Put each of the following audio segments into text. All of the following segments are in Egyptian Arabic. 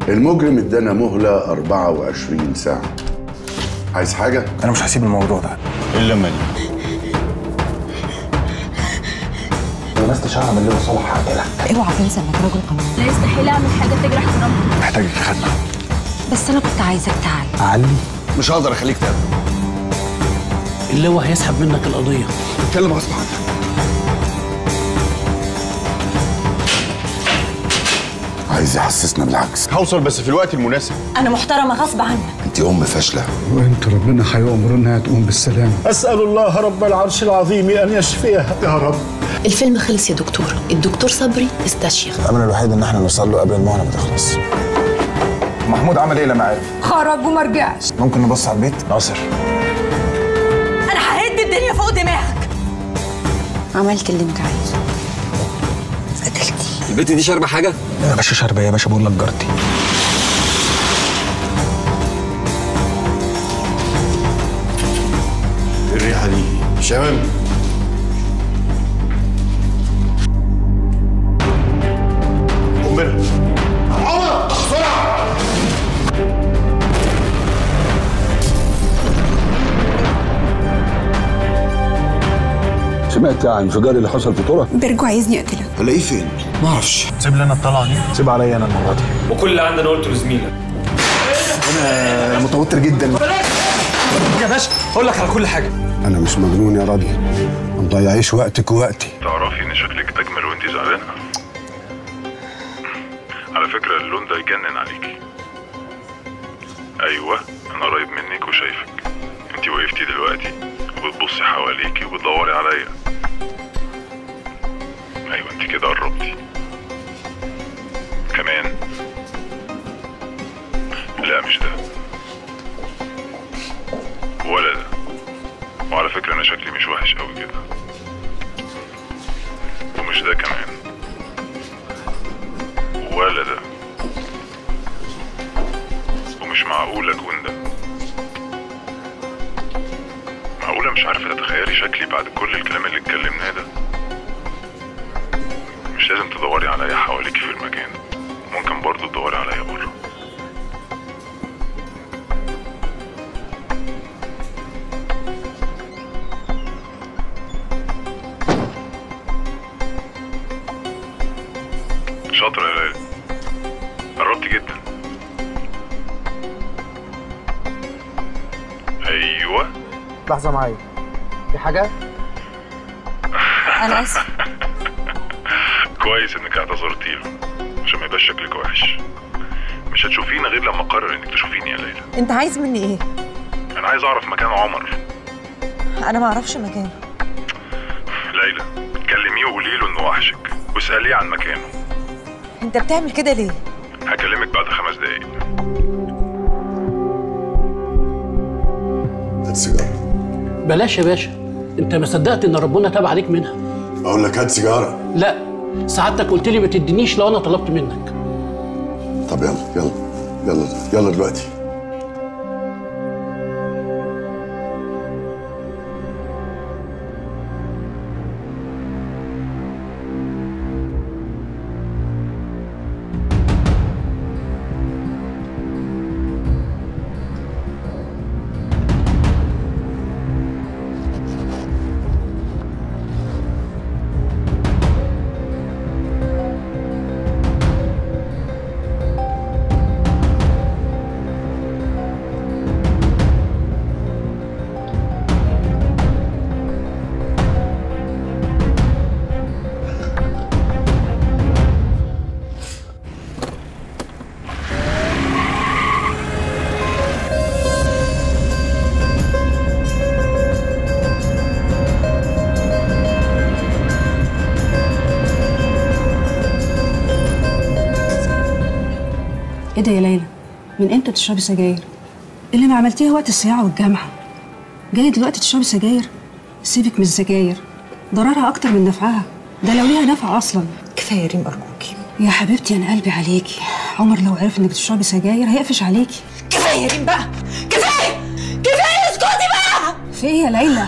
المجرم ادانا مهلة 24 ساعة عايز حاجة؟ انا مش هسيب الموضوع ده الا لما دي لو ناس تشعر من اللي صالح هقتلك اوعى تنسى انك راجل قانون لا يستحيل اعمل حاجه تجرح كرامتي محتاجك في خدمه بس انا كنت عايزك تعال اعلي مش هقدر اخليك تقابل اللواء هيسحب منك القضيه اتكلم غصب عنك عايز يحسسنا بالعكس هوصل بس في الوقت المناسب انا محترمه غصب عنك انت ام فاشله وانت ربنا هيأمر انها تقوم بالسلامه أسأل الله رب العرش العظيم أن يشفيها يا رب الفيلم خلص يا دكتور الدكتور صبري استشيخ الامل الوحيد ان احنا نوصل له قبل المهله ما تخلص محمود عمل ايه لما عرف خرج وما رجعش ممكن نبص على البيت ناصر انا ههد الدنيا فوق دماغك عملت اللي انت عايزه قتلتي البت دي شاربه حاجه يا باشا شربيه يا باشا بقول لك جارتي الريحه دي شباب قنبله عمر بسرعه سمعت عن انفجار اللي حصل في ترى؟ بيرجو عايزني اقتلك هلاقيه فين؟ ما اعرفش سيب لنا الطلعه دي سيب عليا انا المره دي وكل اللي عندنا قلته لزميلك انا متوتر جدا يا باشا اقول لك على كل حاجه انا مش مجنون يا راضي ما تضيعيش وقتك ووقتي تعرفي ان شكلك اجمل وانت زعلانه على فكره اللون ده يجنن عليكي ايوه انا قريب منك وشايفك انت وقفتي دلوقتي وبتبصي حواليكي وبتدوري عليا ايوه انت كده قربتي كمان لا مش ده ولا ده وعلى فكرة أنا شكلي مش وحش أوي كده ومش ده كمان ولا ده ومش معقول أكون ده معقولة مش عارفة تتخيلي شكلي بعد كل الكلام اللي اتكلمناه ده مش لازم تدوري عليا حواليكي في المكان ممكن برضو تدوري عليا بره شاطرة يا ليلى قربت جدا ايوه لحظه معايا في حاجه انا اسف كويس انك اعتذرتي له عشان ما يبقاش شكلك وحش مش هتشوفيني غير لما اقرر انك تشوفيني يا ليلى انت عايز مني ايه انا عايز اعرف مكان عمر انا ما اعرفش مكانه ليلى كلميه وقولي له انه وحشك واساليه عن مكانه انت بتعمل كده ليه هكلمك بعد خمس دقايق هات سيجارة بلاش يا باشا انت ما صدقت ان ربنا تاب عليك منها اقول لك هات سيجارة لا سعادتك قلت لي ما تدينيش لو انا طلبت منك طب يلا يلا يلا يلا دلوقتي ايه ده يا ليلى من امتى تشربي سجاير اللي ما عملتيها وقت الصياعه والجامعه جاي دلوقتي تشربي سجاير سيبك من السجاير ضررها اكتر من نفعها ده لو ليها نفع اصلا كفايه يا ريم ارجوكي يا حبيبتي انا قلبي عليكي عمر لو عرف انك بتشربي سجاير هيقفش عليكي كفايه يا ريم بقى كفايه كفايه اسكتي بقى في ايه يا ليلى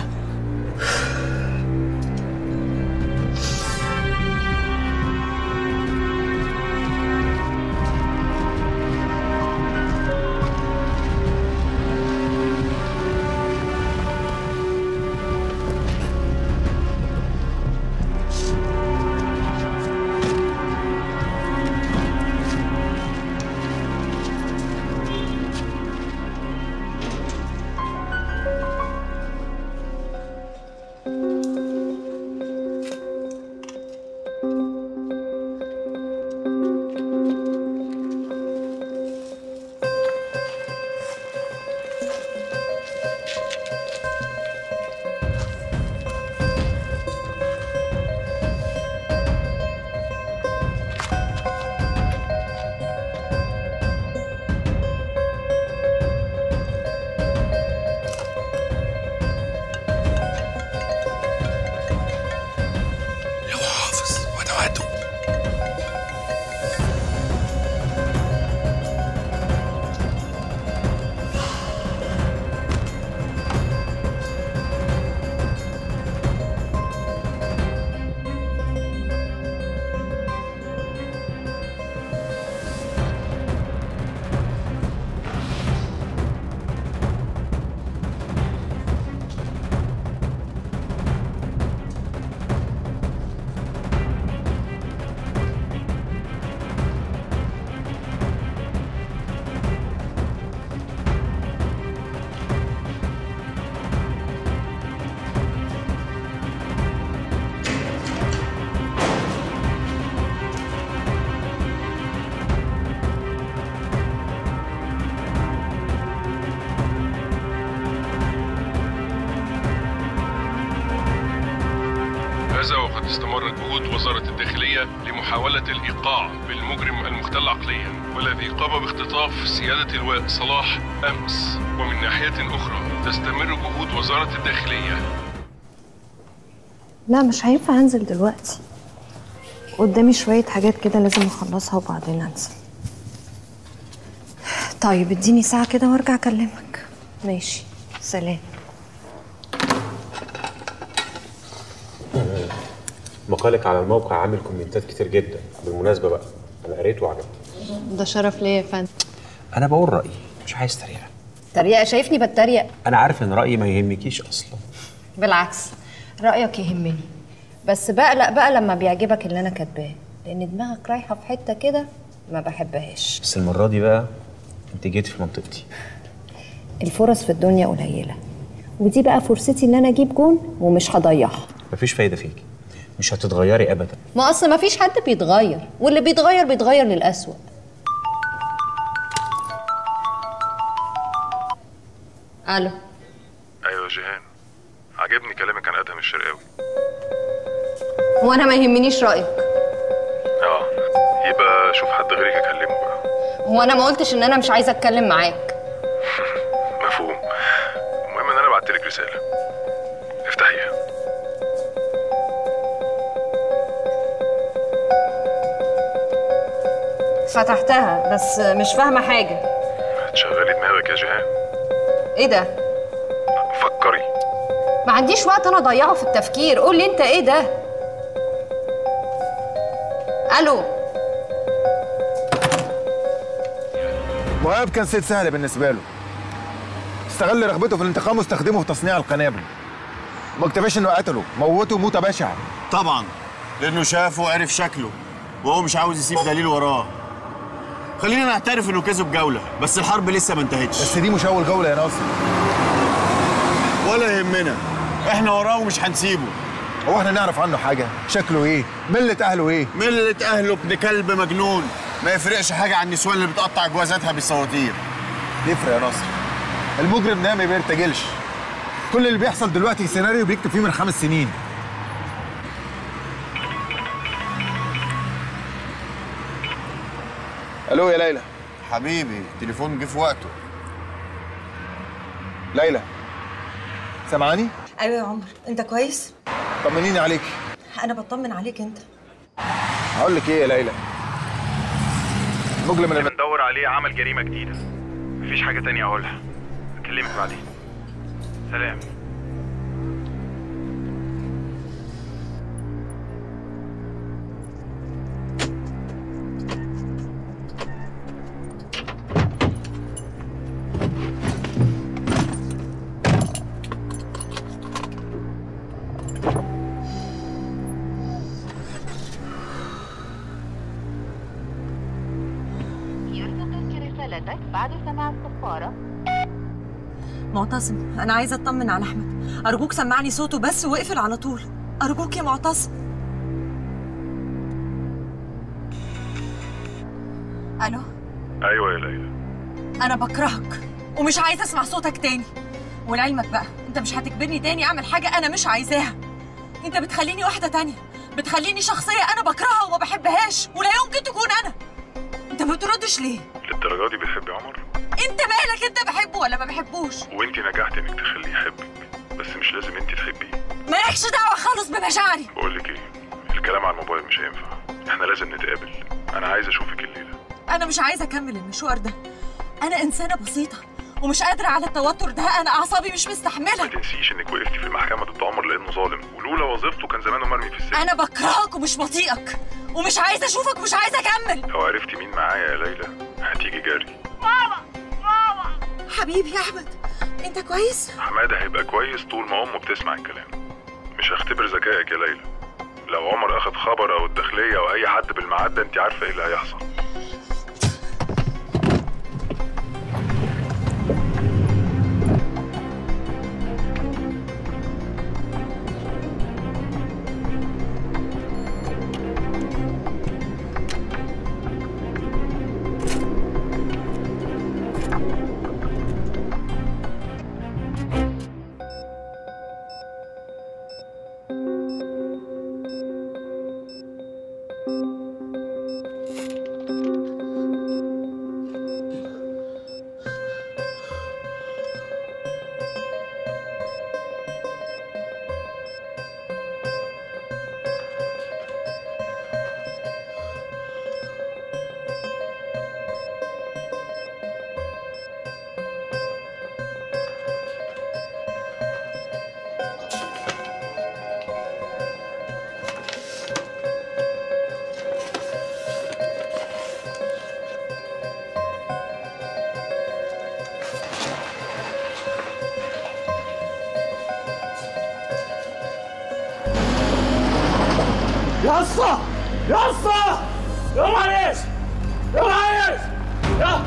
هذا وقد استمرت جهود وزارة الداخلية لمحاولة الإيقاع بالمجرم المختل عقليا والذي قام باختطاف سيادة اللواء صلاح أمس ومن ناحية أخرى تستمر جهود وزارة الداخلية لا مش هينفع انزل دلوقتي قدامي شوية حاجات كده لازم اخلصها وبعدين انزل طيب اديني ساعة كده وارجع اكلمك ماشي سلام مقالك على الموقع عامل كومنتات كتير جدا بالمناسبة بقى أنا قريته وعجبني ده شرف ليا يا فندم أنا بقول رأيي مش عايز تريقة تريقة شايفني بتريق أنا عارف إن رأيي ما يهمكيش أصلا بالعكس رأيك يهمني بس بقلق بقى لما بيعجبك اللي انا كاتباه لان دماغك رايحة في حتة كده ما بحبهاش بس المرة دي بقى أنت جيت في منطقتي الفرص في الدنيا قليلة ودي بقى فرصتي ان انا اجيب جون ومش هضيعها مفيش فايدة فيكي مش هتتغيري أبدا ما اصل ما فيش حد بيتغير واللي بيتغير بيتغير للأسوأ الو ايوه يا جيهان عجبني كلامك عن ادهم الشرقاوي وانا ما يهمنيش رايك اه يبقى شوف حد غيرك اكلمه بقى هو انا ما قلتش ان انا مش عايزه اتكلم معاك مفهوم المهم ان انا بعتلك رساله افتحيها فتحتها بس مش فاهمه حاجه تشغلي دماغك يا جيهان ايه ده فكري ما عنديش وقت انا اضيعه في التفكير قول لي انت ايه ده الو مهاب كان سيد سهل بالنسبه له استغل رغبته في الانتقام واستخدمه في تصنيع القنابل ما اكتفاش انه قتله موته موته بشعه طبعا لانه شافه وعرف شكله وهو مش عاوز يسيب دليل وراه خلينا نعترف انه كسب جوله بس الحرب لسه ما انتهتش بس دي مش اول جوله يا ناصر ولا يهمنا احنا وراه ومش هنسيبه هو احنا نعرف عنه حاجه شكله ايه مله اهله ايه ملة اهله ابن كلب مجنون ما يفرقش حاجه عن النسوان اللي بتقطع جوازاتها بالسواتير يفرق يا ناصر المجرم ده ما بيرتجلش كل اللي بيحصل دلوقتي سيناريو بيكتب فيه من خمس سنين الو يا ليلى حبيبي التليفون جه في وقته ليلى سامعاني ايوه يا عمر انت كويس طمنيني عليك انا بطمن عليك انت هقول لك ايه يا ليلى المجرم اللي بندور عليه عمل جريمه جديده مفيش حاجه تانية اقولها اكلمك بعدين سلام يرسل رسالتك بعد سماع الصفارة معتصم انا عايزه اطمن على احمد ارجوك سمعني صوته بس واقفل على طول ارجوك يا معتصم الو ايوه يا ليلى انا بكرهك ومش عايزه اسمع صوتك تاني ولعلمك بقى انت مش هتجبرني تاني اعمل حاجه انا مش عايزاها انت بتخليني واحده تانية بتخليني شخصيه انا بكرهها وما بحبهاش ولا يمكن تكون انا انت ما بتردش ليه للدرجه دي بتحبي عمر انت مالك انت بحبه ولا ما بحبوش وانت نجحتي انك تخليه يحبك بس مش لازم انت تحبيه مالكش دعوه خالص بمشاعري بقول لك ايه الكلام على الموبايل مش هينفع احنا لازم نتقابل انا عايز اشوفك الليله انا مش عايزه اكمل المشوار ده انا انسانه بسيطه ومش قادره على التوتر ده انا اعصابي مش مستحمله ما تنسيش انك وقفتي في المحكمه ضد عمر لانه ظالم ولولا وظيفته كان زمانه مرمي في السجن انا بكرهك ومش بطيئك ومش عايزه اشوفك مش عايزه اكمل لو عرفتي مين معايا يا ليلى هتيجي جري ماما ماما حبيبي يا احمد انت كويس حماده هيبقى كويس طول ما امه بتسمع الكلام مش هختبر ذكائك يا ليلى لو عمر اخد خبر او الداخليه او اي حد بالمعدة انت عارفه ايه اللي هيحصل يا اسطى يا اسطى يا ريس يا ريس يا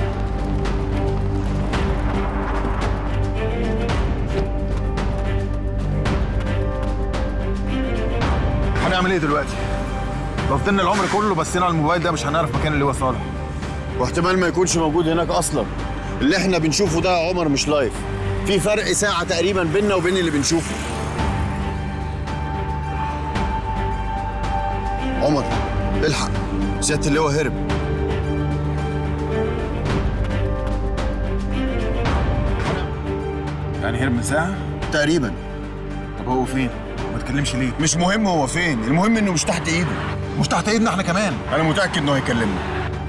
هنعمل ايه دلوقتي؟ لو فضلنا العمر كله بصينا على الموبايل ده مش هنعرف مكان اللي هو صالح واحتمال ما يكونش موجود هناك اصلا اللي احنا بنشوفه ده يا عمر مش لايف في فرق ساعة تقريبا بيننا وبين اللي بنشوفه عمر الحق سيادة اللواء هرب يعني هرب من ساعة؟ تقريبا طب هو فين؟ ما تكلمش ليه؟ مش مهم هو فين المهم انه مش تحت ايده مش تحت ايدنا احنا كمان انا متأكد انه هيكلمنا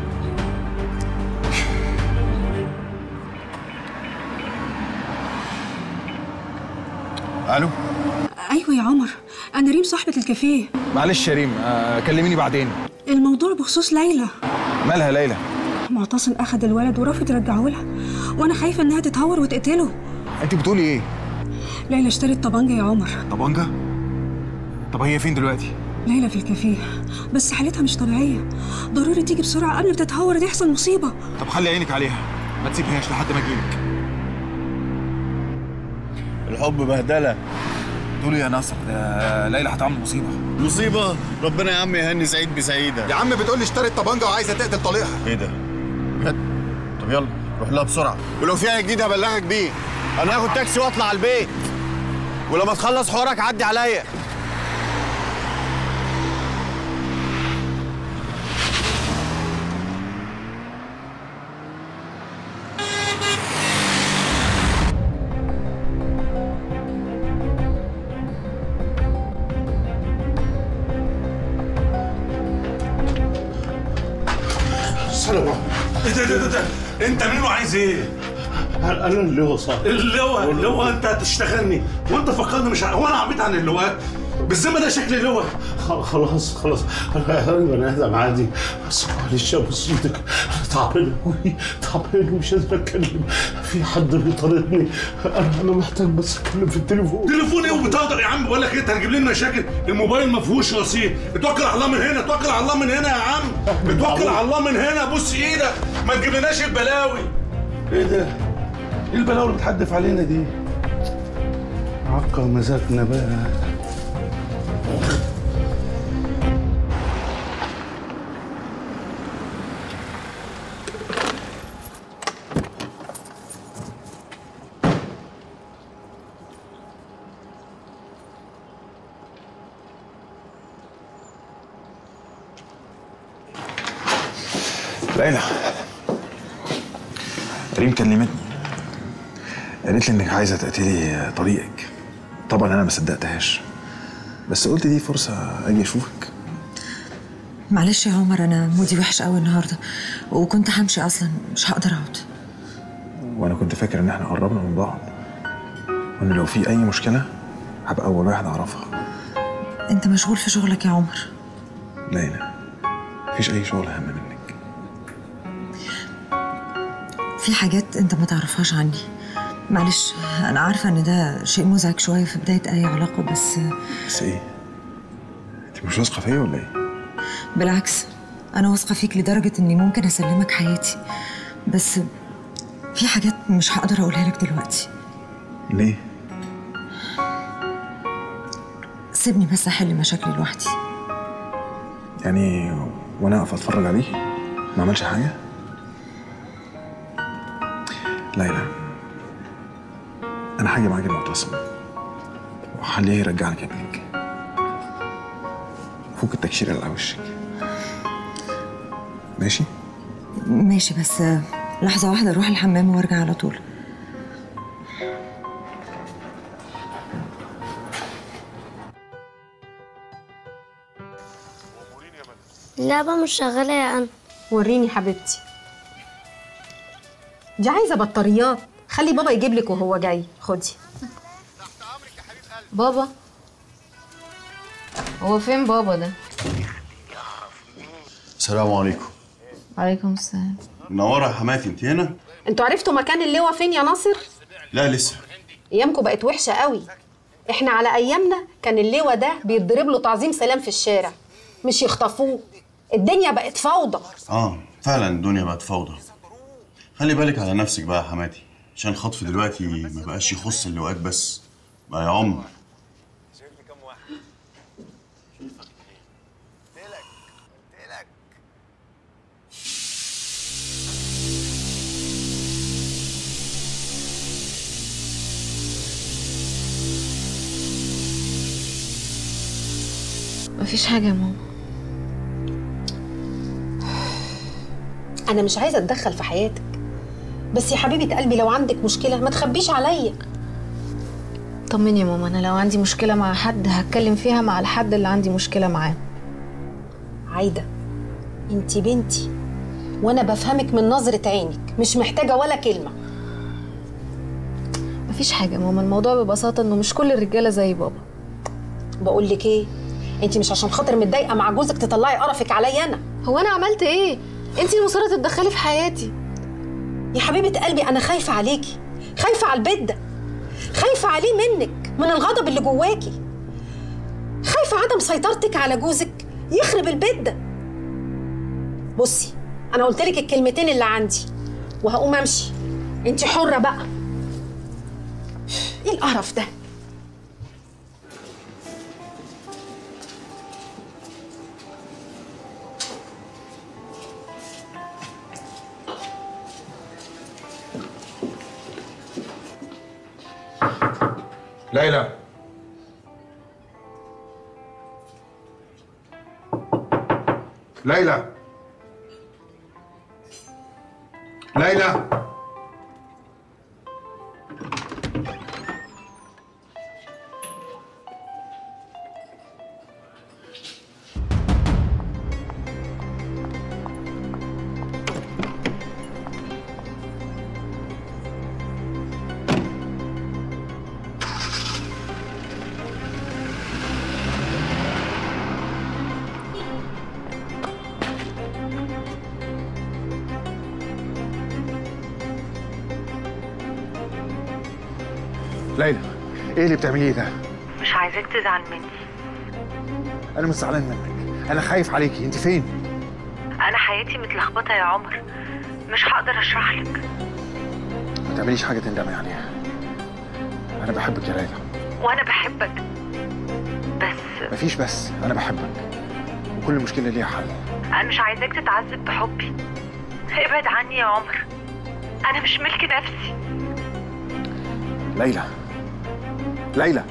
الو ايوه يا عمر انا ريم صاحبه الكافيه معلش يا ريم آه كلميني بعدين الموضوع بخصوص ليلى مالها ليلى؟ معتصم اخذ الولد ورفض يرجعه لها وانا خايفه انها تتهور وتقتله انت بتقولي ايه؟ ليلى اشترت طبنجه يا عمر طبنجة؟ طب هي فين دلوقتي؟ ليلى في الكافيه بس حالتها مش طبيعيه ضروري تيجي بسرعه قبل ما تتهور تحصل مصيبه طب خلي عينك عليها ما تسيبهاش لحد ما اجيلك الحب بهدلة تقولي يا نصر ده ليلى هتعمل مصيبة مصيبة ربنا يا عم يهني سعيد بسعيدة يا عم بتقولي اشترت طبنجة وعايزة تقتل طليقها ايه ده؟ بجد؟ طب يلا روح لها بسرعة ولو في حاجة جديدة هبلغك بيه انا هاخد تاكسي واطلع على البيت ولما تخلص حوارك عدي عليا السلام عليكم ايه ده ده ده ده انت مين وعايز ايه؟ انا اللي هو صار اللواء اللواء انت هتشتغلني وانت فكرني مش ع- هو انا عميت عن اللواء بالذمه ده شكل اللواء خلاص خلاص انا انا بني ادم عادي بس معلش ابوس ايدك انا تعبان قوي تعبان ومش قادر اتكلم في حد بيطاردني انا انا محتاج بس اتكلم في التليفون تليفون ايه وبتقدر يا عم بقول لك انت هتجيب لنا مشاكل الموبايل ما فيهوش رصيد اتوكل على الله من هنا اتوكل على الله من هنا يا عم اتوكل على الله من هنا بص ايدك ما تجيبلناش البلاوي ايه ده؟ ايه البلاوي اللي بتحدف علينا دي؟ عقى مزاجنا بقى ليلى ريم كلمتني قالت لي انك عايزه تقتلي طريقك طبعا انا ما صدقتهاش بس قلت دي فرصه اجي اشوفك معلش يا عمر انا مودي وحش قوي النهارده وكنت همشي اصلا مش هقدر اقعد وانا كنت فاكر ان احنا قربنا من بعض وان لو في اي مشكله هبقى اول واحد اعرفها انت مشغول في شغلك يا عمر ليلى مفيش اي شغل اهم منك في حاجات انت ما تعرفهاش عني معلش انا عارفه ان ده شيء مزعج شويه في بدايه اي علاقه بس بس ايه انت مش واثقه فيا ولا ايه بالعكس انا واثقه فيك لدرجه اني ممكن اسلمك حياتي بس في حاجات مش هقدر اقولها لك دلوقتي ليه سيبني بس احل مشاكلي لوحدي يعني وانا اقف اتفرج عليه ما عملش حاجه ليلى انا هاجي معاك المعتصم وهخليه يرجع لك ابنك فوق التكشير اللي على وشك ماشي ماشي بس لحظه واحده اروح الحمام وارجع على طول اللعبة مش شغالة يا أنا وريني حبيبتي دي عايزة بطاريات خلي بابا يجيب لك وهو جاي خدي بابا هو فين بابا ده؟ السلام عليكم عليكم السلام منورة يا حماتي انت هنا؟ انتوا عرفتوا مكان اللواء فين يا ناصر؟ لا لسه ايامكم بقت وحشة قوي احنا على ايامنا كان اللواء ده بيتضرب له تعظيم سلام في الشارع مش يخطفوه الدنيا بقت فوضى اه فعلا الدنيا بقت فوضى خلي بالك على نفسك بقى يا حماتي عشان الخطف دلوقتي ما بقاش يخص اللواءات بس بقى يا عمر مفيش حاجة يا ماما انا مش عايزه اتدخل في حياتك بس يا حبيبه قلبي لو عندك مشكله ما تخبيش عليا طمني يا ماما انا لو عندي مشكلة مع حد هتكلم فيها مع الحد اللي عندي مشكلة معاه عايده انت بنتي وانا بفهمك من نظره عينك مش محتاجه ولا كلمه مفيش حاجة يا ماما الموضوع ببساطة انه مش كل الرجالة زي بابا بقول لك ايه انت مش عشان خاطر متضايقه مع جوزك تطلعي قرفك عليا انا هو انا عملت ايه انت المصرة تتدخلي في حياتي يا حبيبه قلبي انا خايفه عليكي خايفه على البيت ده خايفه عليه منك من الغضب اللي جواكي خايفه عدم سيطرتك على جوزك يخرب البيت ده بصي انا قلت لك الكلمتين اللي عندي وهقوم امشي انت حره بقى ايه القرف ده ليلى ليلى ليلى ليلى ايه اللي بتعمليه ده؟ مش عايزاك تزعل مني انا مش زعلان منك انا خايف عليكي انت فين؟ انا حياتي متلخبطه يا عمر مش هقدر اشرح لك ما تعمليش حاجه تندمي عليها انا بحبك يا ليلى وانا بحبك بس مفيش بس انا بحبك وكل مشكله ليها حل انا مش عايزاك تتعذب بحبي ابعد عني يا عمر انا مش ملك نفسي ليلى ليلى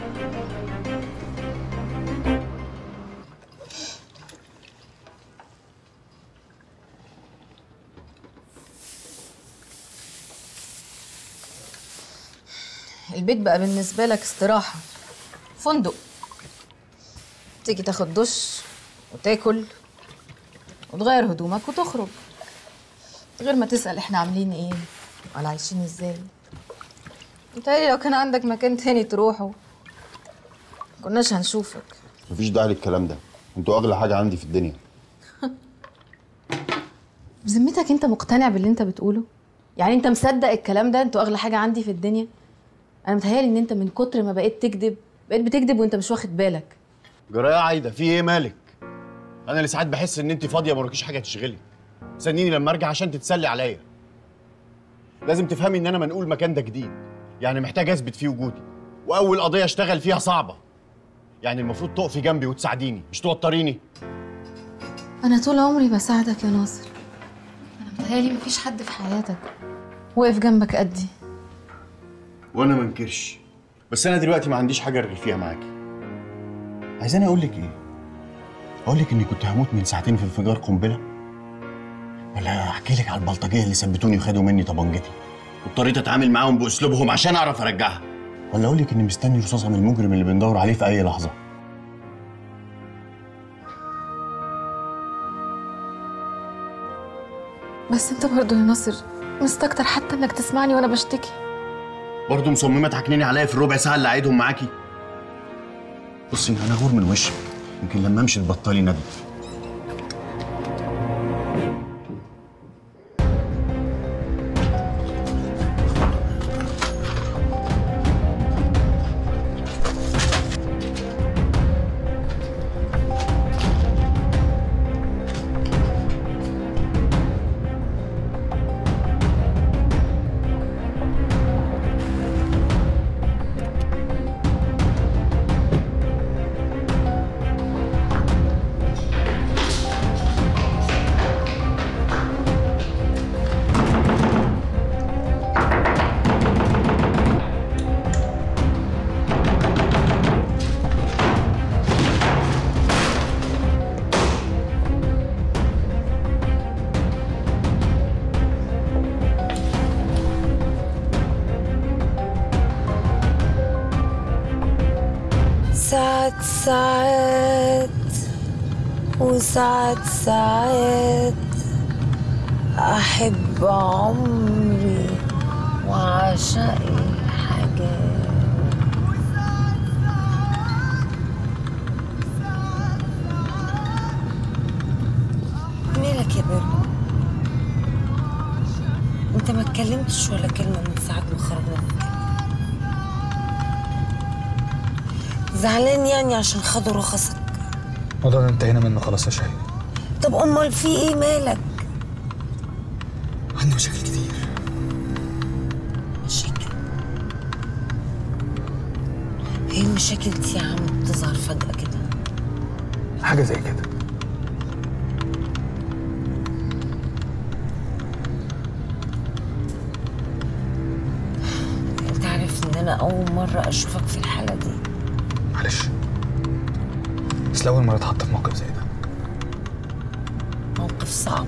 البيت بقى بالنسبة لك استراحة فندق تيجي تاخد دش وتاكل وتغير هدومك وتخرج غير ما تسأل احنا عاملين ايه ولا عايشين ازاي متهيألي لو كان عندك مكان تاني تروحه كناش هنشوفك مفيش داعي للكلام ده انتوا اغلى حاجه عندي في الدنيا بذمتك انت مقتنع باللي انت بتقوله يعني انت مصدق الكلام ده انتوا اغلى حاجه عندي في الدنيا انا متهيألي ان انت من كتر ما بقيت تكذب بقيت بتكذب وانت مش واخد بالك جرايه عايده في ايه مالك انا اللي ساعات بحس ان انت فاضيه ما وراكيش حاجه تشغلك استنيني لما ارجع عشان تتسلي عليا لازم تفهمي ان انا منقول مكان ده جديد يعني محتاج اثبت فيه وجودي واول قضيه اشتغل فيها صعبه يعني المفروض تقفي جنبي وتساعديني مش توتريني انا طول عمري بساعدك يا ناصر انا متهيألي مفيش حد في حياتك واقف جنبك قدي وانا ما انكرش بس انا دلوقتي ما عنديش حاجه ارغي فيها معاكي عايزاني اقول لك ايه اقول لك اني كنت هموت من ساعتين في انفجار قنبله ولا احكي لك على البلطجيه اللي ثبتوني وخدوا مني طبنجتي واضطريت اتعامل معاهم باسلوبهم عشان اعرف ارجعها ولا اقول لك اني مستني رصاصه من المجرم اللي بندور عليه في اي لحظه بس انت برضه يا ناصر مستكتر حتى انك تسمعني وانا بشتكي برضه مصممه تعكنيني عليا في الربع ساعه اللي قاعدهم معاكي بصي انا غور من وشك يمكن لما امشي تبطلي ندم ساعات ساعات وساعات ساعات أحب عمري وعشقي حاجات مالك يا بيرو انت ما اتكلمتش ولا كلمة من ساعة ما خرجنا من الجامعة. زعلان يعني عشان خدوا رخصك الموضوع ده انتهينا منه خلاص يا شاهين طب امال في ايه مالك عندي مشاكل كتير مشاكل ايه المشاكل دي يا عم بتظهر فجأة كده حاجه زي كده انت عارف ان انا اول مرة اشوفك في الحالة دي معلش بس لو اول مره اتحط في موقف زي ده موقف صعب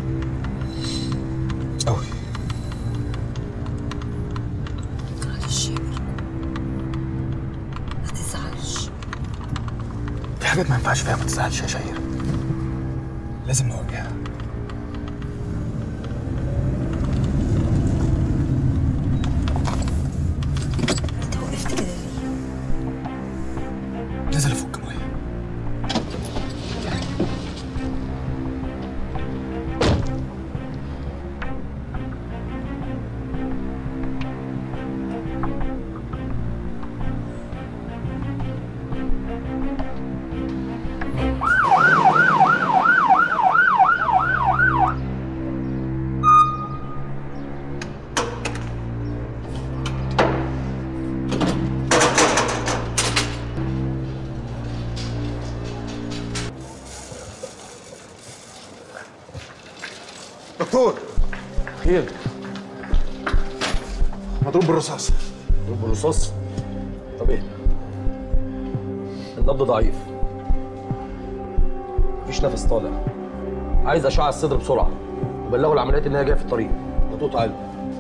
قوي معلش يا بيرو ما تزعلش في حاجات ما ينفعش فيها ما تزعلش يا شهير لازم نواجهها انت وقفت كده ليه نزل افك ميه دكتور خير مضروب بالرصاص مضروب بالرصاص طب ايه النبض ضعيف مفيش نفس طالع عايز اشعه الصدر بسرعه وبلغوا العمليات ان هي جايه في الطريق خطوط عالي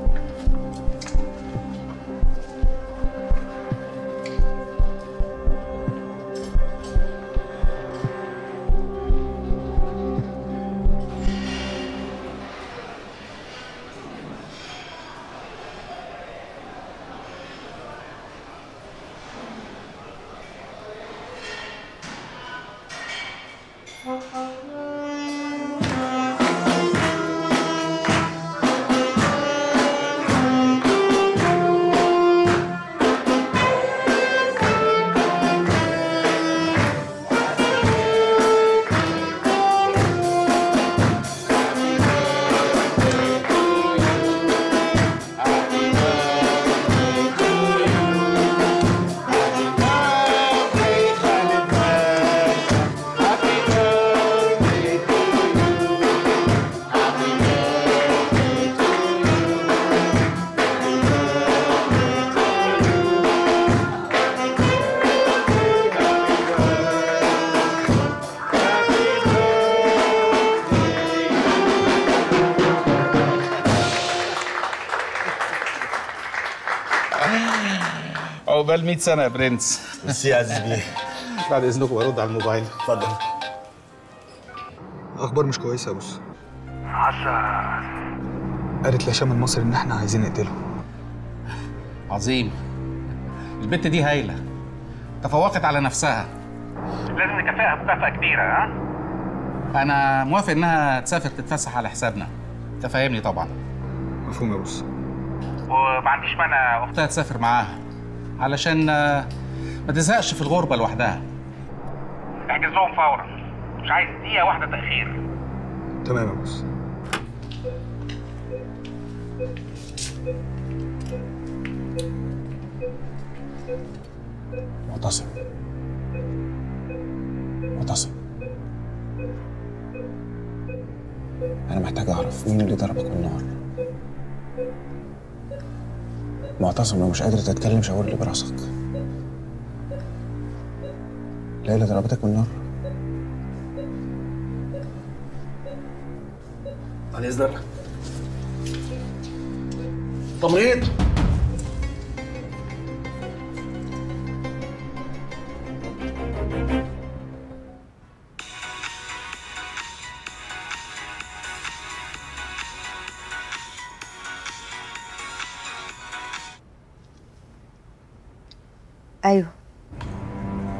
عقبال 100 سنه يا برنس بس يا عزيز بيه بعد اذنكم برد على الموبايل اتفضل اخبار مش كويسه يا بص عسى قالت لهشام المصري ان احنا عايزين نقتله عظيم البت دي هايله تفوقت على نفسها لازم نكافئها مكافاه كبيره ها انا موافق انها تسافر تتفسح على حسابنا انت فاهمني طبعا مفهوم يا بص وما عنديش مانع اختها تسافر معاها علشان آه، ما تزهقش في الغربه لوحدها احجز لهم فورا مش عايز دقيقه واحده تاخير تمام يا بص معتصم معتصم أنا محتاج أعرف مين اللي ضربك بالنار معتصم لو مش قادر تتكلم شاور لي براسك ليلى ضربتك بالنار بعد اذنك تمريض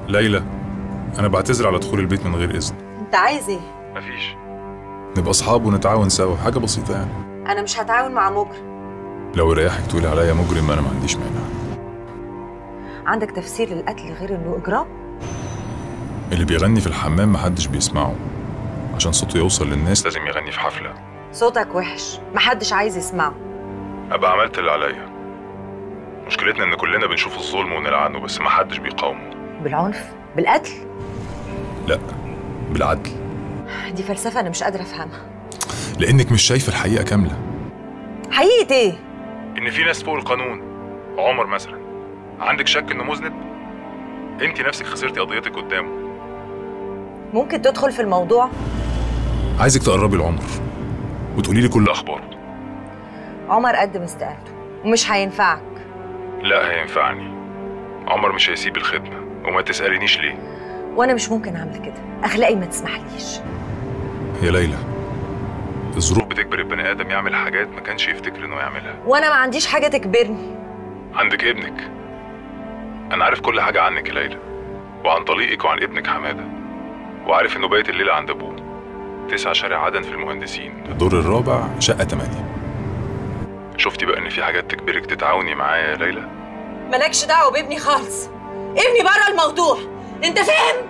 ليلى انا بعتذر على دخول البيت من غير اذن انت عايز ايه مفيش نبقى اصحاب ونتعاون سوا حاجه بسيطه يعني انا مش هتعاون مع مجرم لو يريحك تقولي عليا مجرم انا ما عنديش مانع عندك تفسير للقتل غير انه اجرام اللي بيغني في الحمام محدش بيسمعه عشان صوته يوصل للناس لازم يغني في حفله صوتك وحش محدش عايز يسمعه ابقى عملت اللي عليا مشكلتنا ان كلنا بنشوف الظلم ونلعنه بس محدش بيقاومه بالعنف بالقتل لا بالعدل دي فلسفه انا مش قادره افهمها لانك مش شايفه الحقيقه كامله حقيقه ايه ان في ناس فوق القانون عمر مثلا عندك شك انه مذنب انت نفسك خسرتي قضيتك قدامه ممكن تدخل في الموضوع عايزك تقربي لعمر وتقولي لي كل اخباره عمر قدم استقالته ومش هينفعك لا هينفعني عمر مش هيسيب الخدمه وما تسالينيش ليه وانا مش ممكن اعمل كده اخلاقي ما تسمحليش يا ليلى الظروف بتجبر البني ادم يعمل حاجات ما كانش يفتكر انه يعملها وانا ما عنديش حاجه تجبرني عندك ابنك انا عارف كل حاجه عنك يا ليلى وعن طليقك وعن ابنك حماده وعارف انه بايت الليله عند ابوه تسعة شارع عدن في المهندسين الدور الرابع شقه 8 شفتي بقى ان في حاجات تجبرك تتعاوني معايا يا ليلى مالكش دعوه بابني خالص ابني بره الموضوع انت فاهم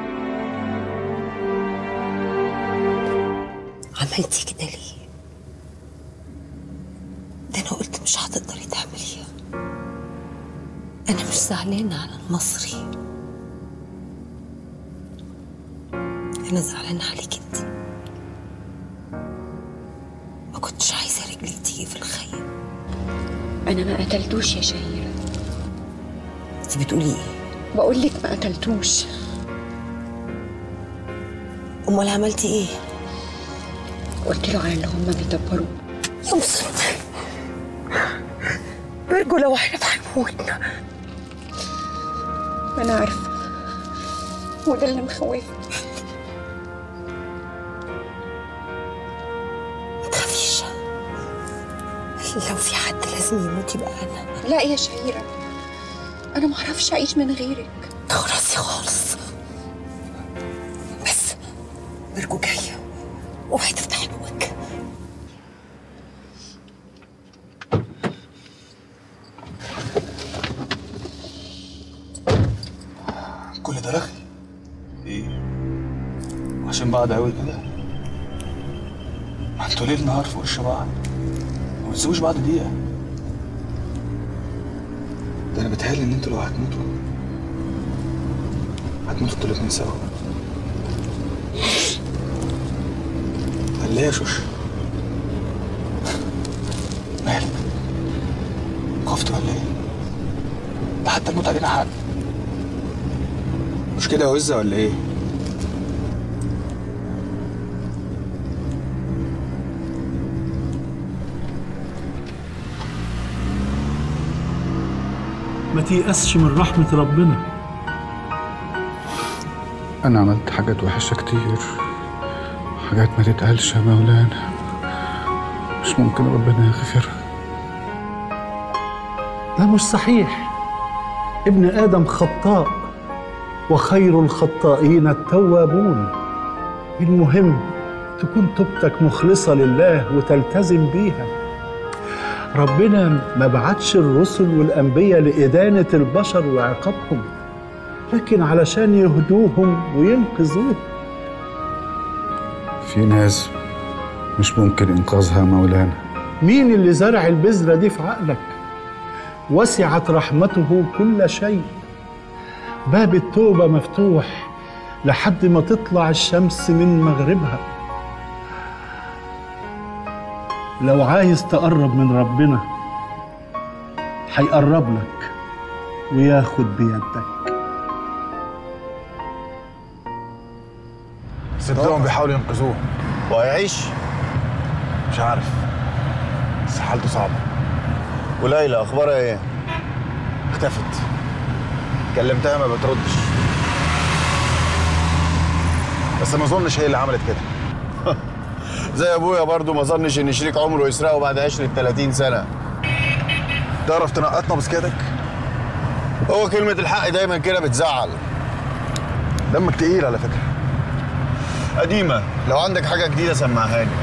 عملتي كده ليه؟ ده انا قلت مش هتقدري تعمليها انا مش زعلانه على المصري انا زعلانه عليك انت ما كنتش عايزه رجلي تيجي في الخيم انا ما قتلتوش يا شهيره انت بتقولي ايه بقول لك ما قتلتوش امال عملتي ايه قلت له على اللي هم بيدبروه يا مصيبتي برجو لو عرف هيموتنا انا عارفه وده اللي مخوفني ما تخافيش لو في حد لازم يموت يبقى انا لا يا شهيره انا ما اعرفش اعيش من غيرك خلاصي خالص بس برجو جايه اوعي تفتحي بوك كل ده رغي ايه عشان بعض قوي كده ما انتوا ليل نهار في وش بعض ما بتسيبوش بعض دقيقة ده انا بتهيألي ان انتوا لو هتموتوا هتموتوا انتوا الاتنين سوا قال ليه يا شوش مالك خفت ولا ايه ده حتى الموت علينا حق مش كده يا وزة ولا ايه؟ ما تيأسش من رحمة ربنا أنا عملت حاجات وحشة كتير حاجات ما تتقالش يا مولانا مش ممكن ربنا يغفرها ده مش صحيح ابن آدم خطاء وخير الخطائين التوابون المهم تكون توبتك مخلصة لله وتلتزم بيها ربنا ما بعتش الرسل والأنبياء لإدانة البشر وعقابهم لكن علشان يهدوهم وينقذوهم في ناس مش ممكن إنقاذها يا مولانا مين اللي زرع البذرة دي في عقلك وسعت رحمته كل شيء باب التوبة مفتوح لحد ما تطلع الشمس من مغربها لو عايز تقرب من ربنا هيقرب لك وياخد بيدك صدقهم بيحاولوا ينقذوه وهيعيش مش عارف بس حالته صعبة وليلى اخبارها ايه؟ اختفت كلمتها ما بتردش بس ما اظنش هي اللي عملت كده زي ابويا برضو ما ظنش ان شريك عمره يسرقه بعد عشرة 30 سنه تعرف تنقطنا بسكتك هو كلمة الحق دايما كده بتزعل دمك تقيل على فكره قديمه لو عندك حاجه جديده سمعها لي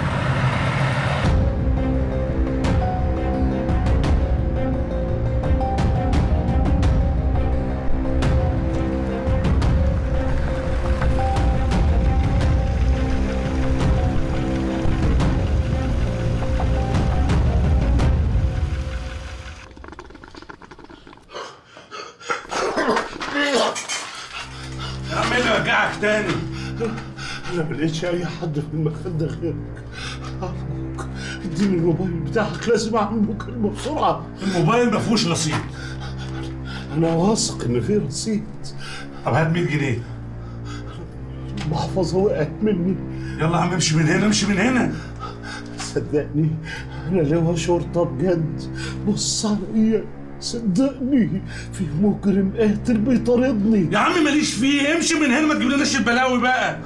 يا عم ايه اللي وجعك تاني؟ انا ما لقيتش اي حد في المكان ده غيرك ارجوك اديني الموبايل بتاعك لازم اعمل مكالمه بسرعه الموبايل ما فيهوش رصيد انا واثق ان في رصيد طب هات 100 جنيه المحفظه وقعت مني يلا يا عم امشي من هنا امشي من هنا صدقني انا لو شرطه بجد بص عليا صدقني في مجرم قاتل بيطاردني يا عم ماليش فيه امشي من هنا ما تجيبلناش البلاوي بقى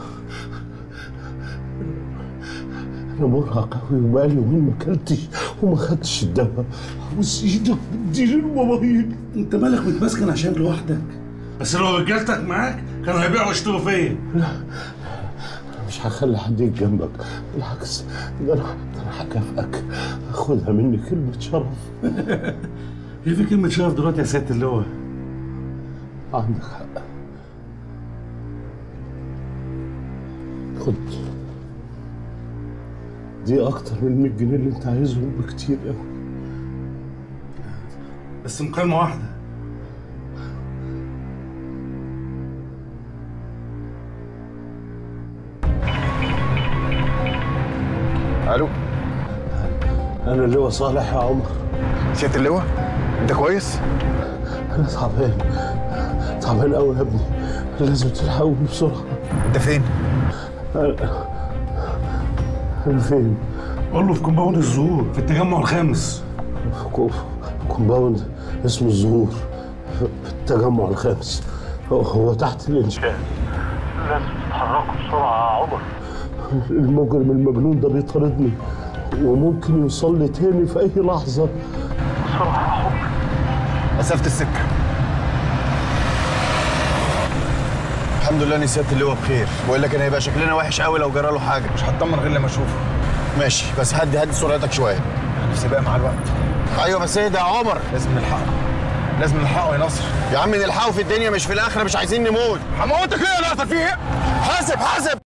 انا مرهق قوي وبقالي يومين ما اكلتش وما خدتش الدواء عاوز ايدك اديني الموبايل انت مالك متمسكن عشان لوحدك بس لو رجالتك معاك كانوا هيبيعوا ويشتروا فيا لا مش هخلي حد يجي جنبك بالعكس ده انا ده انا هكافئك خدها مني كلمه شرف ايه في كلمه شرف دلوقتي يا سياده اللواء عندك حق خد دي اكتر من 100 جنيه اللي انت عايزهم بكتير قوي بس مكالمه واحده الو انا اللواء صالح يا عمر سياده اللواء انت كويس انا تعبان تعبان قوي يا ابني لازم تلحقوني بسرعه انت فين انا أنا فين قول له في كومباوند الزهور في التجمع الخامس في كو- في كومباوند اسمه الزهور في في التجمع الخامس هو- هو تحت الانشاء لازم تتحركوا بسرعه يا عمر المجرم المجنون ده بيطاردني وممكن يوصل لي تاني في اي لحظه بسرعه يا عمر مسافه السكه الحمد لله ان سياده اللواء بخير بقول لك انا هيبقى شكلنا وحش قوي لو جرى له حاجه مش هطمن غير لما اشوفه ماشي بس هدي هدي سرعتك شويه نفسي بقى مع الوقت ايوه بس ايه ده يا عمر لازم نلحقه لازم نلحقه يا نصر يا عم نلحقه في الدنيا مش في الاخره مش عايزين نموت هموتك ايه يا ناصر في ايه حاسب حاسب